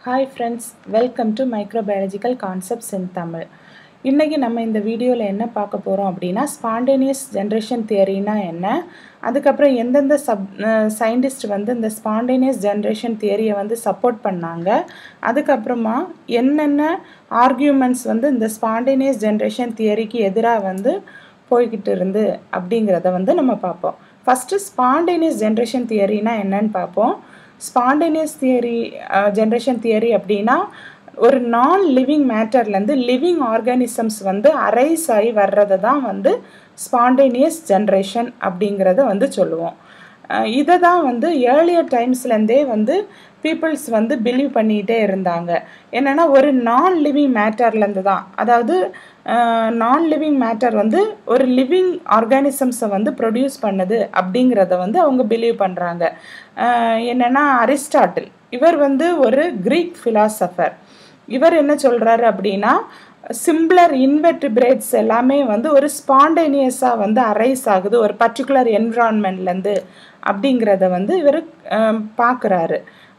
Hi friends welcome to microbiological concepts in Tamil இன்றைக்கி நம்ம இந்த வீடியோவில் என்ன பார்க்க போகிறோம் அப்படின்னா ஸ்பான்டேனியஸ் ஜென்ரேஷன் தியரினா என்ன அதுக்கப்புறம் எந்தெந்த சப் சயின்டிஸ்ட் வந்து இந்த ஸ்பான்டேனியஸ் ஜென்ரேஷன் தியரியை வந்து சப்போர்ட் பண்ணாங்க அதுக்கப்புறமா என்னென்ன ஆர்கியூமெண்ட்ஸ் வந்து இந்த ஸ்பான்டேனியஸ் ஜென்ரேஷன் தியரிக்கு எதிராக வந்து போய்கிட்டு இருந்து அப்படிங்கிறத வந்து நம்ம பார்ப்போம் ஃபஸ்ட்டு ஸ்பான்டேனியஸ் ஜென்ரேஷன் தியரினா என்னன்னு பார்ப்போம் ஸ்பான்டேனியஸ் தியரி ஜென்ரேஷன் தியரி அப்படின்னா ஒரு நான் லிவிங் மேட்டர்லேருந்து லிவிங் ஆர்கானிசம்ஸ் வந்து அரைஸ் ஆகி வர்றதை தான் வந்து ஸ்பான்டேனியஸ் ஜென்ரேஷன் அப்படிங்கிறத வந்து சொல்லுவோம் இதை தான் வந்து ஏர்லியர் டைம்ஸ்லேருந்தே வந்து பீப்புள்ஸ் வந்து பிலீவ் பண்ணிகிட்டே இருந்தாங்க என்னென்னா ஒரு நான் லிவிங் மேட்டர்லேருந்து தான் அதாவது நான் லிவிங் மேட்டர் வந்து ஒரு லிவிங் ஆர்கானிசம்ஸை வந்து ப்ரொடியூஸ் பண்ணுது அப்படிங்கிறத வந்து அவங்க பிலீவ் பண்ணுறாங்க என்னென்னா அரிஸ்டாட்டில் இவர் வந்து ஒரு க்ரீக் ஃபிலாசபர் இவர் என்ன சொல்கிறாரு அப்படின்னா சிம்பிளர் இன்வெர்டிபிரேட்ஸ் எல்லாமே வந்து ஒரு ஸ்பான்டேனியஸாக வந்து அரைஸ் ஆகுது ஒரு பர்டிகுலர் என்விரான்மெண்ட்லேருந்து அப்படிங்கிறத வந்து இவர் பார்க்குறாரு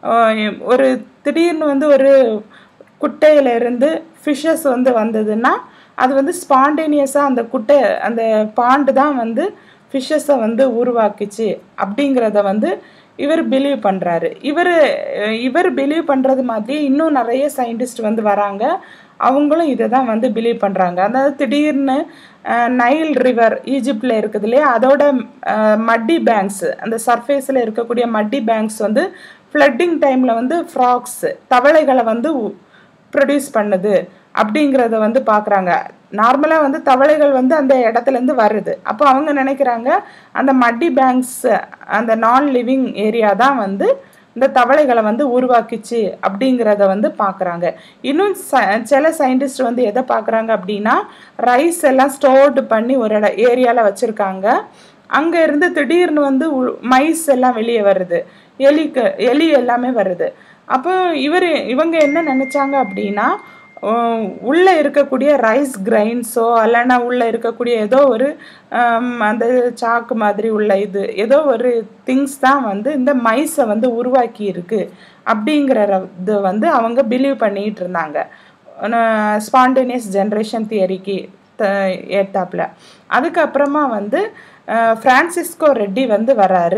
ஒரு திடீர்னு வந்து ஒரு குட்டையிலேருந்து ஃபிஷ்ஷஸ் வந்து வந்ததுன்னா அது வந்து ஸ்பான்டேனியஸாக அந்த குட்டை அந்த பாண்டு தான் வந்து ஃபிஷ்ஷஸை வந்து உருவாக்குச்சு அப்படிங்கிறத வந்து இவர் பிலீவ் பண்ணுறாரு இவர் இவர் பிலீவ் பண்ணுறது மாதிரி இன்னும் நிறைய சயின்டிஸ்ட் வந்து வராங்க அவங்களும் இதை தான் வந்து பிலீவ் பண்ணுறாங்க அதாவது திடீர்னு நைல் ரிவர் ஈஜிப்டில் இருக்குது இல்லையா அதோட மட்டி பேங்க்ஸ் அந்த சர்ஃபேஸில் இருக்கக்கூடிய மட்டி பேங்க்ஸ் வந்து ஃப்ளட்டிங் டைமில் வந்து ஃப்ராக்ஸ் தவளைகளை வந்து ப்ரொடியூஸ் பண்ணுது அப்படிங்கிறத வந்து பார்க்குறாங்க நார்மலாக வந்து தவளைகள் வந்து அந்த இடத்துலேருந்து வருது அப்போ அவங்க நினைக்கிறாங்க அந்த மட்டி பேங்க்ஸ் அந்த நான் லிவிங் ஏரியா தான் வந்து இந்த தவளைகளை வந்து உருவாக்கிச்சு அப்படிங்கிறத வந்து பார்க்குறாங்க இன்னும் ச சில சயின்டிஸ்ட் வந்து எதை பார்க்குறாங்க அப்படின்னா ரைஸ் எல்லாம் ஸ்டோர்டு பண்ணி ஒரு இட ஏரியாவில் வச்சுருக்காங்க அங்கே இருந்து திடீர்னு வந்து மைஸ் எல்லாம் வெளியே வருது எலிக்கு எலி எல்லாமே வருது அப்போ இவர் இவங்க என்ன நினச்சாங்க அப்படின்னா உள்ளே இருக்கக்கூடிய ரைஸ் கிரைன்ஸோ இல்லைன்னா உள்ளே இருக்கக்கூடிய ஏதோ ஒரு அந்த சாக்கு மாதிரி உள்ள இது ஏதோ ஒரு திங்ஸ் தான் வந்து இந்த மைஸை வந்து உருவாக்கி இருக்கு அப்படிங்கிற இது வந்து அவங்க பிலீவ் பண்ணிகிட்டு இருந்தாங்க ஸ்பான்டேனியஸ் ஜென்ரேஷன் தியரிக்கு ஏத்தாப்பில் அதுக்கப்புறமா வந்து ஃப்ரான்சிஸ்கோ ரெட்டி வந்து வராரு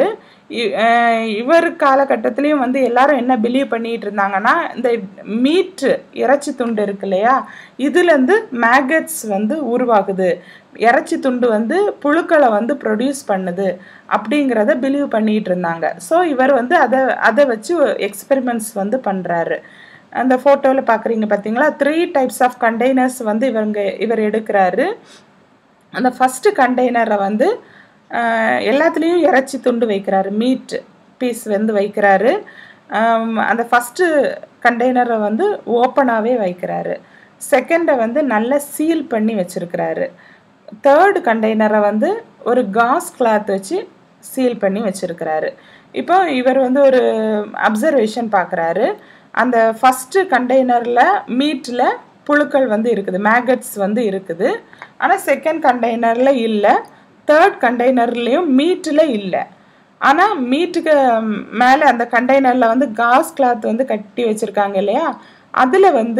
இவர் காலகட்டத்திலையும் வந்து எல்லாரும் என்ன பிலீவ் பண்ணிட்டு இருந்தாங்கன்னா இந்த மீட்டு இறைச்சி துண்டு இருக்கு இல்லையா இதுலேருந்து மேகட்ஸ் வந்து உருவாகுது இறைச்சி துண்டு வந்து புழுக்களை வந்து ப்ரொடியூஸ் பண்ணுது அப்படிங்கிறத பிலீவ் பண்ணிட்டு இருந்தாங்க ஸோ இவர் வந்து அதை அதை வச்சு எக்ஸ்பெரிமெண்ட்ஸ் வந்து பண்ணுறாரு அந்த ஃபோட்டோவில் பார்க்குறீங்க பார்த்தீங்களா த்ரீ டைப்ஸ் ஆஃப் கண்டெய்னர்ஸ் வந்து இவங்க இவர் எடுக்கிறாரு அந்த ஃபஸ்ட்டு கண்டெய்னரை வந்து எல்லாத்துலேயும் இறைச்சி துண்டு வைக்கிறாரு மீட் பீஸ் வந்து வைக்கிறாரு அந்த ஃபஸ்ட்டு கண்டெய்னரை வந்து ஓப்பனாகவே வைக்கிறாரு செகண்டை வந்து நல்லா சீல் பண்ணி வச்சுருக்கிறாரு தேர்டு கண்டெய்னரை வந்து ஒரு காஸ் கிளாத் வச்சு சீல் பண்ணி வச்சுருக்கிறாரு இப்போ இவர் வந்து ஒரு அப்சர்வேஷன் பார்க்குறாரு அந்த ஃபஸ்ட்டு கண்டெய்னரில் மீட்டில் புழுக்கள் வந்து இருக்குது மேகட்ஸ் வந்து இருக்குது ஆனால் செகண்ட் கண்டெய்னரில் இல்லை தேர்ட் கண்டெய்னர்லேயும் மீட்டில் இல்லை ஆனால் மீட்டுக்கு மேலே அந்த கண்டெய்னரில் வந்து காஸ் கிளாத் வந்து கட்டி வச்சுருக்காங்க இல்லையா அதில் வந்து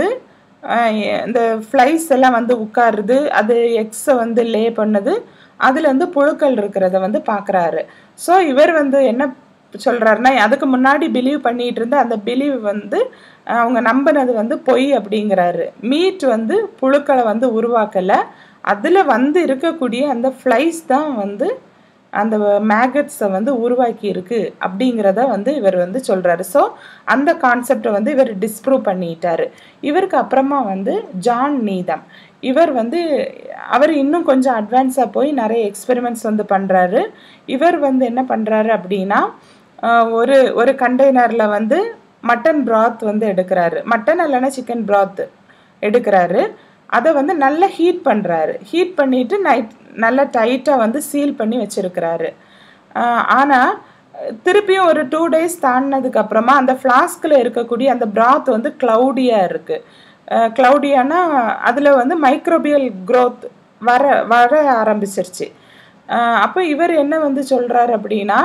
இந்த ஃப்ளைஸ் எல்லாம் வந்து உட்காருது அது எக்ஸை வந்து லே பண்ணுது அதில் வந்து புழுக்கள் இருக்கிறத வந்து பார்க்குறாரு ஸோ இவர் வந்து என்ன சொல்கிறாருன்னா அதுக்கு முன்னாடி பிலீவ் பண்ணிகிட்டு இருந்த அந்த பிலீவ் வந்து அவங்க நம்பினது வந்து பொய் அப்படிங்கிறாரு மீட் வந்து புழுக்களை வந்து உருவாக்கலை அதில் வந்து இருக்கக்கூடிய அந்த ஃப்ளைஸ் தான் வந்து அந்த மேகட்ஸை வந்து உருவாக்கி இருக்கு அப்படிங்கிறத வந்து இவர் வந்து சொல்கிறாரு ஸோ அந்த கான்செப்டை வந்து இவர் டிஸ்ப்ரூவ் பண்ணிட்டாரு இவருக்கு அப்புறமா வந்து ஜான் நீதம் இவர் வந்து அவர் இன்னும் கொஞ்சம் அட்வான்ஸாக போய் நிறைய எக்ஸ்பெரிமெண்ட்ஸ் வந்து பண்ணுறாரு இவர் வந்து என்ன பண்ணுறாரு அப்படின்னா ஒரு ஒரு கண்டெய்னரில் வந்து மட்டன் ப்ராத் வந்து எடுக்கிறாரு மட்டன் இல்லைன்னா சிக்கன் ப்ராத் எடுக்கிறாரு அதை வந்து நல்லா ஹீட் பண்ணுறாரு ஹீட் பண்ணிவிட்டு நைட் நல்லா டைட்டாக வந்து சீல் பண்ணி வச்சுருக்கிறாரு ஆனால் திருப்பியும் ஒரு டூ டேஸ் தாண்டினதுக்கப்புறமா அந்த ஃப்ளாஸ்கில் இருக்கக்கூடிய அந்த ப்ராத் வந்து க்ளவுடியாக இருக்குது க்ளவுடியானா அதில் வந்து மைக்ரோபியல் க்ரோத் வர வர ஆரம்பிச்சிருச்சு அப்போ இவர் என்ன வந்து சொல்கிறாரு அப்படின்னா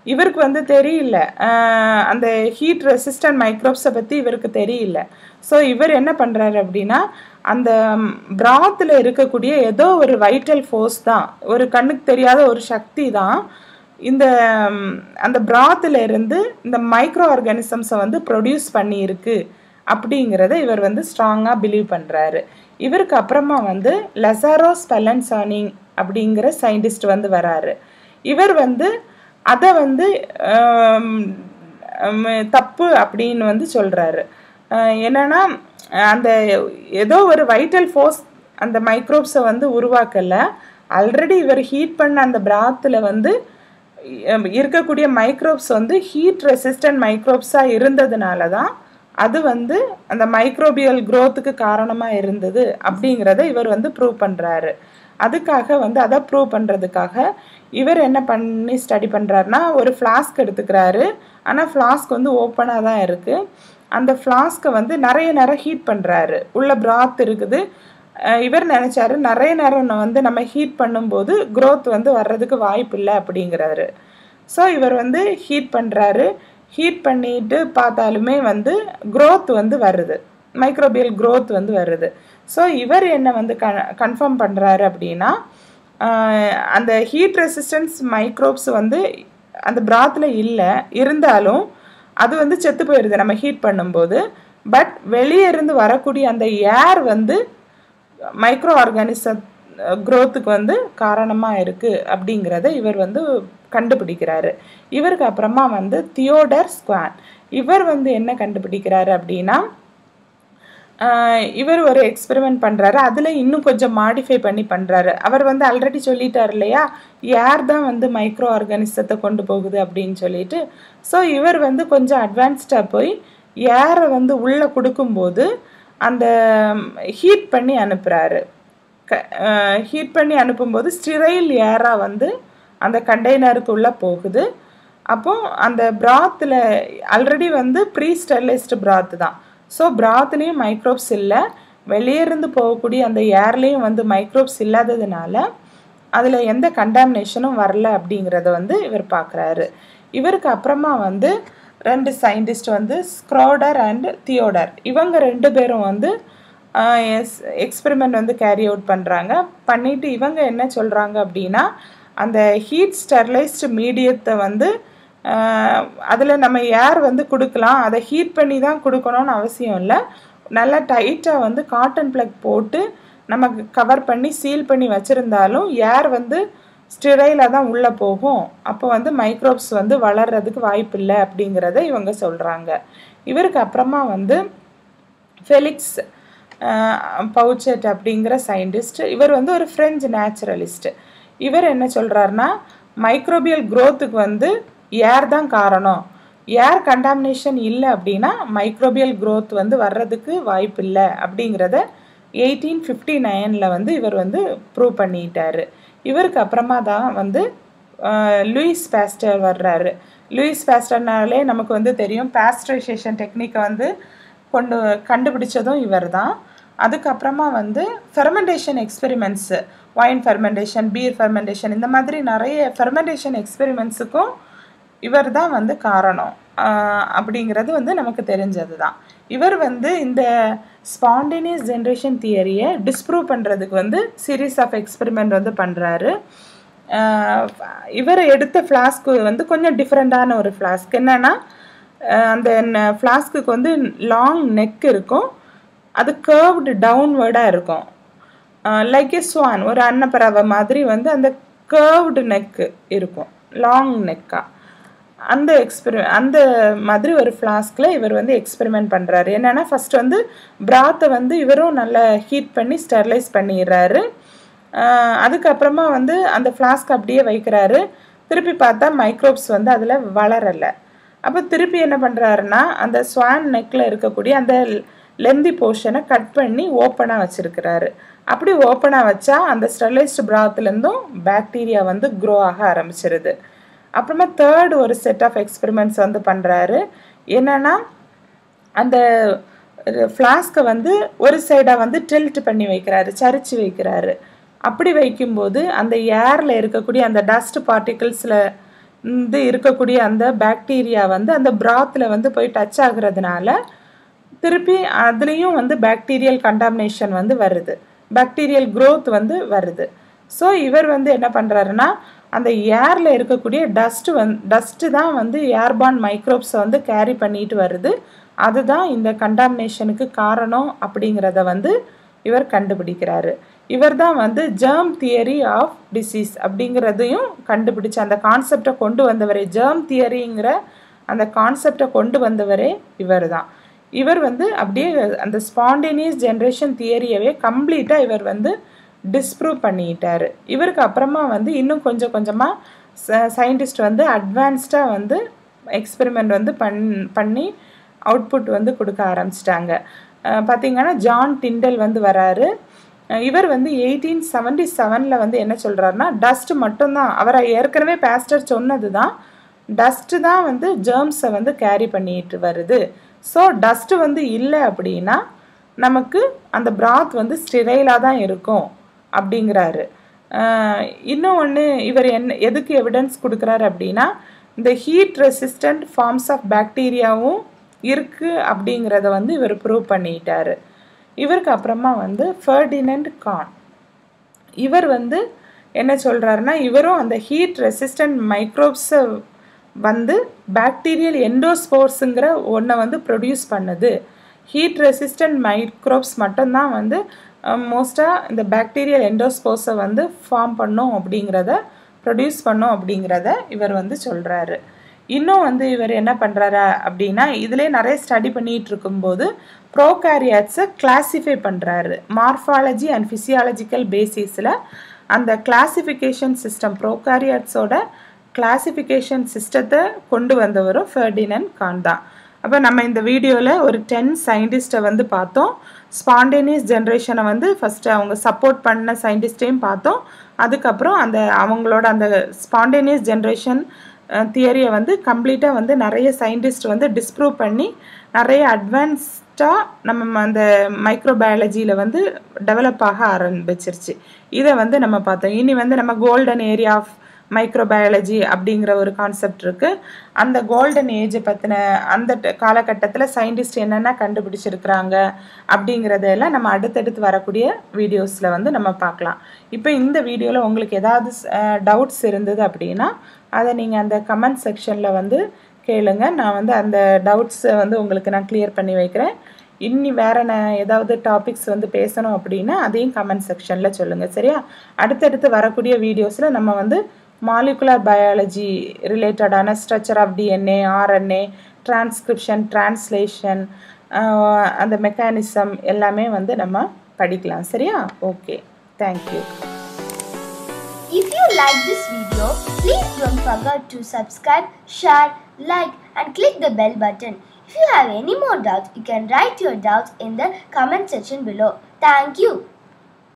இவருக்கு வந்து தெரியல ஆஹ் அந்த ஹீட் ரெசிஸ்டன்ட் மைக்ரோப்ஸை பற்றி இவருக்கு தெரியல ஸோ இவர் என்ன பண்ணுறாரு அப்படின்னா அந்த பிராத்தில் இருக்கக்கூடிய ஏதோ ஒரு வைட்டல் ஃபோர்ஸ் தான் ஒரு கண்ணுக்கு தெரியாத ஒரு சக்தி தான் இந்த ம், அந்த பிராத்தில் இருந்து இந்த மைக்ரோ ஆர்கானிசம்ஸை வந்து ப்ரொடியூஸ் பண்ணியிருக்கு அப்படிங்கிறத இவர் வந்து ஸ்ட்ராங்காக பிலீவ் பண்ணுறாரு இவருக்கு அப்புறமா வந்து லெசாரோ ஸ்பெலன்சானிங் அப்படிங்கிற சயின்டிஸ்ட் வந்து வராரு இவர் வந்து அதை வந்து ஆம், ஆம், தப்பு அப்படின்னு வந்து சொல்கிறாரு என்னன்னா அந்த ஏதோ ஒரு வைட்டல் ஃபோர்ஸ் அந்த மைக்ரோப்ஸை வந்து உருவாக்கலை ஆல்ரெடி இவர் ஹீட் பண்ண அந்த பிராத்தில் வந்து அஹ், இருக்கக்கூடிய மைக்ரோப்ஸ் வந்து ஹீட் ரெசிஸ்டன்ட் மைக்ரோப்ஸாக இருந்ததுனால தான் அது வந்து அந்த மைக்ரோபியல் growthக்கு காரணமாக இருந்தது அப்படிங்கிறத இவர் வந்து ப்ரூவ் பண்ணுறாரு அதுக்காக வந்து அதை ப்ரூவ் பண்ணுறதுக்காக இவர் என்ன பண்ணி ஸ்டடி பண்ணுறாருனா ஒரு ஃப்ளாஸ்க் எடுத்துக்கிறாரு ஆனால் ஃப்ளாஸ்க் வந்து ஓப்பனாக தான் இருக்குது அந்த ஃப்ளாஸ்க்கை வந்து நிறைய நேரம் ஹீட் பண்ணுறாரு உள்ள பிராத் இருக்குது அஹ் இவர் நினச்சாரு நிறைய நேரம் நான் வந்து நம்ம ஹீட் பண்ணும்போது growth வந்து வர்றதுக்கு வாய்ப்பு இல்லை அப்படிங்கிறாரு ஸோ இவர் வந்து ஹீட் பண்ணுறாரு ஹீட் பண்ணிட்டு பார்த்தாலுமே வந்து growth வந்து வருது மைக்ரோபியல் growth வந்து வருது ஸோ இவர் என்ன வந்து க கன்ஃபார்ம் பண்ணுறாரு அப்படின்னா ஆஹ் அந்த ஹீட் ரெசிஸ்டன்ஸ் மைக்ரோப்ஸ் வந்து அந்த பிராத்தில் இல்லை இருந்தாலும் அது வந்து செத்து போயிடுது நம்ம ஹீட் பண்ணும்போது பட் வெளியே இருந்து வரக்கூடிய அந்த ஏர் வந்து மைக்ரோ ஆர்கானிசம் க்ரோத்துக்கு வந்து காரணமாக இருக்குது அப்படிங்கிறத இவர் வந்து கண்டுபிடிக்கிறாரு இவருக்கு அப்புறமா வந்து தியோடர் ஸ்குவான் இவர் வந்து என்ன கண்டுபிடிக்கிறாரு அப்படின்னா ஆஹ் இவர் ஒரு எக்ஸ்பெரிமெண்ட் பண்ணுறாரு அதில் இன்னும் கொஞ்சம் மாடிஃபை பண்ணி பண்ணுறாரு அவர் வந்து ஆல்ரெடி சொல்லிட்டார் இல்லையா ஏர் தான் வந்து மைக்ரோ ஆர்கானிசத்தை கொண்டு போகுது அப்படின்னு சொல்லிட்டு ஸோ இவர் வந்து கொஞ்சம் அட்வான்ஸ்டாக போய் ஏரை வந்து உள்ளே கொடுக்கும்போது அந்த ஹீட் பண்ணி அனுப்புகிறாரு க ஹீட் பண்ணி அனுப்பும்போது ஸ்டிரைல் ஏராக வந்து அந்த கண்டெய்னருக்குள்ளே போகுது அப்போ அந்த பிராத்தில் ஆல்ரெடி வந்து ப்ரீ ஸ்டெர்லைஸ்டு பிராத் தான் ஸோ பிராத்லேயும் மைக்ரோப்ஸ் இல்லை வெளியே இருந்து போகக்கூடிய அந்த ஏர்லேயும் வந்து மைக்ரோப்ஸ் இல்லாததுனால அதில் எந்த கண்டாமினேஷனும் வரல அப்படிங்கிறத வந்து இவர் பார்க்குறாரு இவருக்கு அப்புறமா வந்து ரெண்டு சயின்டிஸ்ட் வந்து ஸ்க்ரோடர் அண்ட் தியோடர் இவங்க ரெண்டு பேரும் வந்து எக்ஸ்பெரிமெண்ட் வந்து கேரி அவுட் பண்ணுறாங்க பண்ணிட்டு இவங்க என்ன சொல்கிறாங்க அப்படின்னா அந்த ஹீட் ஸ்டெர்லைஸ்டு மீடியத்தை வந்து அதில் நம்ம ஏர் வந்து கொடுக்கலாம் அதை ஹீட் பண்ணி தான் கொடுக்கணும்னு அவசியம் இல்லை நல்லா டைட்டாக வந்து காட்டன் ப்ளக் போட்டு நமக்கு கவர் பண்ணி சீல் பண்ணி வச்சுருந்தாலும் ஏர் வந்து ஸ்டிரைலாக தான் உள்ளே போகும் அப்போ வந்து மைக்ரோப்ஸ் வந்து வளர்கிறதுக்கு வாய்ப்பு இல்லை அப்படிங்கிறத இவங்க சொல்கிறாங்க இவருக்கு அப்புறமா வந்து ஃபெலிக்ஸ் பவுச்செட் அப்படிங்கிற சயின்டிஸ்ட் இவர் வந்து ஒரு ஃப்ரெஞ்ச் நேச்சுரலிஸ்ட் இவர் என்ன சொல்கிறாருன்னா மைக்ரோபியல் க்ரோத்துக்கு வந்து ஏர் தான் காரணம் ஏர் கண்டாமினேஷன் இல்லை அப்படின்னா மைக்ரோபியல் க்ரோத் வந்து வர்றதுக்கு வாய்ப்பு இல்லை அப்படிங்கிறத எயிட்டீன் ஃபிஃப்டி நைனில் வந்து இவர் வந்து ப்ரூவ் பண்ணிட்டாரு இவருக்கு அப்புறமா தான் வந்து லூயிஸ் பேஸ்டர் வர்றாரு லூயிஸ் பேஸ்டர்னாலே நமக்கு வந்து தெரியும் பேஸ்டரைசேஷன் டெக்னிக்கை வந்து கொண்டு கண்டுபிடிச்சதும் இவர் தான் அதுக்கப்புறமா வந்து fermentation experiments wine fermentation beer fermentation இந்த மாதிரி நிறைய ஃபெர்மெண்டேஷன் எக்ஸ்பெரிமெண்ட்ஸுக்கும் இவர் தான் வந்து காரணம் அப்படிங்கிறது வந்து நமக்கு தெரிஞ்சது தான் இவர் வந்து இந்த ஸ்பான்டேனியஸ் ஜென்ரேஷன் தியரியை டிஸ்ப்ரூவ் பண்ணுறதுக்கு வந்து சீரீஸ் ஆஃப் எக்ஸ்பெரிமெண்ட் வந்து பண்ணுறாரு இவர் எடுத்த ஃப்ளாஸ்க்கு வந்து கொஞ்சம் டிஃப்ரெண்ட்டான ஒரு ஃப்ளாஸ்க் என்னென்னா அந்த ஃப்ளாஸ்க்கு வந்து லாங் நெக் இருக்கும் அது கேர்வ்டு டவுன்வேர்டாக இருக்கும் லைக் எ ஸ்வான் ஒரு அன்னப்பறவை மாதிரி வந்து அந்த கேர்வ்டு நெக்கு இருக்கும் லாங் நெக்காக அந்த எக்ஸ்பெரி அந்த மாதிரி ஒரு ஃப்ளாஸ்கில் இவர் வந்து எக்ஸ்பெரிமெண்ட் பண்ணுறாரு என்னென்னா ஃபஸ்ட் வந்து பிராத்தை வந்து இவரும் நல்லா ஹீட் பண்ணி ஸ்டெர்லைஸ் பண்ணிடுறாரு அதுக்கப்புறமா வந்து அந்த ஃப்ளாஸ்க் அப்படியே வைக்கிறாரு திருப்பி பார்த்தா மைக்ரோப்ஸ் வந்து அதில் வளரலை அப்போ திருப்பி என்ன பண்ணுறாருன்னா அந்த ஸ்வான் நெக்கில் இருக்கக்கூடிய அந்த லெந்தி போர்ஷனை கட் பண்ணி ஓப்பனாக வச்சுருக்கிறாரு அப்படி ஓப்பனாக வச்சா அந்த ஸ்டெர்லைஸ்டு பிராத்துலேருந்தும் பாக்டீரியா வந்து க்ரோ ஆக ஆரம்பிச்சிருது அப்புறமா தேர்ட் ஒரு செட் ஆஃப் எக்ஸ்பெரிமெண்ட்ஸ் வந்து பண்ணுறாரு என்னென்னா அந்த ஃப்ளாஸ்க்கை வந்து ஒரு சைடாக வந்து டில்ட் பண்ணி வைக்கிறாரு சரிச்சு வைக்கிறாரு அப்படி வைக்கும்போது அந்த ஏரில் இருக்கக்கூடிய அந்த டஸ்ட் பார்ட்டிகிள்ஸில் இது இருக்கக்கூடிய அந்த பாக்டீரியா வந்து அந்த பிராத்தில் வந்து போய் டச் ஆகுறதுனால திருப்பி அதுலேயும் வந்து பாக்டீரியல் கண்டாமினேஷன் வந்து வருது பாக்டீரியல் க்ரோத் வந்து வருது ஸோ இவர் வந்து என்ன பண்ணுறாருன்னா அந்த ஏரில் இருக்கக்கூடிய டஸ்ட்டு வந் டஸ்ட்டு தான் வந்து ஏர்பான் மைக்ரோப்ஸை வந்து கேரி பண்ணிட்டு வருது அதுதான் இந்த கண்டாமினேஷனுக்கு காரணம் அப்படிங்கிறத வந்து இவர் கண்டுபிடிக்கிறாரு இவர் தான் வந்து ஜேர்ம் தியரி ஆஃப் டிசீஸ் அப்படிங்கிறதையும் கண்டுபிடிச்சு அந்த கான்செப்டை கொண்டு வந்தவரே ஜேர்ம் தியரிங்கிற அந்த கான்செப்டை கொண்டு வந்தவரே இவர் தான் இவர் வந்து அப்படியே அந்த ஸ்பான்டேனியஸ் ஜென்ரேஷன் தியரியவே கம்ப்ளீட்டாக இவர் வந்து டிஸ்ப்ரூவ் பண்ணிட்டார் இவருக்கு அப்புறமா வந்து இன்னும் கொஞ்சம் கொஞ்சமாக சயின்டிஸ்ட் வந்து அட்வான்ஸ்டாக வந்து எக்ஸ்பெரிமெண்ட் வந்து பண் பண்ணி அவுட்புட் வந்து கொடுக்க ஆரம்பிச்சிட்டாங்க பார்த்திங்கன்னா ஜான் டிண்டல் வந்து வராரு இவர் வந்து எயிட்டீன் செவன்டி செவனில் வந்து என்ன சொல்கிறாருன்னா டஸ்ட் மட்டும்தான் அவரை ஏற்கனவே பேஸ்டர் சொன்னது தான் டஸ்ட்டு தான் வந்து ஜேர்ம்ஸை வந்து கேரி பண்ணிட்டு வருது ஸோ டஸ்ட்டு வந்து இல்லை அப்படின்னா நமக்கு அந்த பிராத் வந்து ஸ்டிரைலாக தான் இருக்கும் அப்படிங்கிறாரு இன்னும் ஒன்று இவர் என்ன எதுக்கு எவிடன்ஸ் கொடுக்குறாரு அப்படின்னா இந்த ஹீட் ரெசிஸ்டண்ட் ஃபார்ம்ஸ் ஆஃப் பாக்டீரியாவும் இருக்குது அப்படிங்கிறத வந்து இவர் ப்ரூவ் பண்ணிட்டாரு இவருக்கு அப்புறமா வந்து ஃபர்டினண்ட் கான் இவர் வந்து என்ன சொல்கிறாருன்னா இவரும் அந்த ஹீட் ரெசிஸ்டன்ட் மைக்ரோப்ஸை வந்து பாக்டீரியல் எண்டோஸ்போர்ஸுங்கிற ஒன்றை வந்து ப்ரொடியூஸ் பண்ணுது ஹீட் ரெசிஸ்டன்ட் மைக்ரோப்ஸ் மட்டும்தான் வந்து மோஸ்ட்டாக இந்த பாக்டீரியல் எண்டோஸ்போர்ஸை வந்து ஃபார்ம் பண்ணும் அப்படிங்கிறத ப்ரொடியூஸ் பண்ணும் அப்படிங்கிறத இவர் வந்து சொல்கிறாரு இன்னும் வந்து இவர் என்ன பண்ணுறாரு அப்படின்னா இதிலே நிறைய ஸ்டடி பண்ணிகிட்டு இருக்கும்போது ப்ரோகாரியாட்ஸை கிளாஸிஃபை பண்ணுறாரு மார்ஃபாலஜி அண்ட் ஃபிசியாலஜிக்கல் பேசிஸில் அந்த கிளாசிஃபிகேஷன் சிஸ்டம் ப்ரோகாரியாட்ஸோட கிளாசிஃபிகேஷன் சிஸ்டத்தை கொண்டு வந்தவரும் ஃபெர்டினன் கான் தான் அப்போ நம்ம இந்த வீடியோவில் ஒரு டென் சயின்டிஸ்ட்டை வந்து பார்த்தோம் ஸ்பான்டேனியஸ் ஜென்ரேஷனை வந்து ஃபஸ்ட்டு அவங்க சப்போர்ட் பண்ண சயின்டிஸ்ட்டையும் பார்த்தோம் அதுக்கப்புறம் அந்த அவங்களோட அந்த ஸ்பான்டேனியஸ் ஜென்ரேஷன் தியரியை வந்து கம்ப்ளீட்டாக வந்து நிறைய சயின்டிஸ்ட் வந்து டிஸ்ப்ரூவ் பண்ணி நிறைய அட்வான்ஸ்டாக நம்ம அந்த மைக்ரோபயாலஜியில் வந்து டெவலப் ஆக ஆரம்பிச்சிருச்சு இதை வந்து நம்ம பார்த்தோம் இனி வந்து நம்ம கோல்டன் ஏரியா ஆஃப் மைக்ரோபயாலஜி அப்படிங்கிற ஒரு கான்செப்ட் இருக்குது அந்த கோல்டன் ஏஜை பற்றின அந்த காலகட்டத்தில் சயின்டிஸ்ட் என்னென்ன கண்டுபிடிச்சிருக்கிறாங்க அப்படிங்கிறதெல்லாம் நம்ம அடுத்தடுத்து வரக்கூடிய வீடியோஸில் வந்து நம்ம பார்க்கலாம் இப்போ இந்த வீடியோவில் உங்களுக்கு ஏதாவது டவுட்ஸ் இருந்தது அப்படின்னா அதை நீங்கள் அந்த கமெண்ட் செக்ஷனில் வந்து கேளுங்க நான் வந்து அந்த டவுட்ஸை வந்து உங்களுக்கு நான் கிளியர் பண்ணி வைக்கிறேன் இன்னி வேறு நான் ஏதாவது டாபிக்ஸ் வந்து பேசணும் அப்படின்னா அதையும் கமெண்ட் செக்ஷனில் சொல்லுங்கள் சரியா அடுத்தடுத்து வரக்கூடிய வீடியோஸில் நம்ம வந்து மாலிகுலர் பயாலஜி ரிலேட்டடான structure of DNA RNA transcription translation அந்த மெக்கானிசம் எல்லாமே வந்து நம்ம படிக்கலாம் சரியா okay thank you If you like this video, please don't forget to subscribe, share, like and click the bell button. If you have any more doubts, you can write your doubts in the comment section below. Thank you.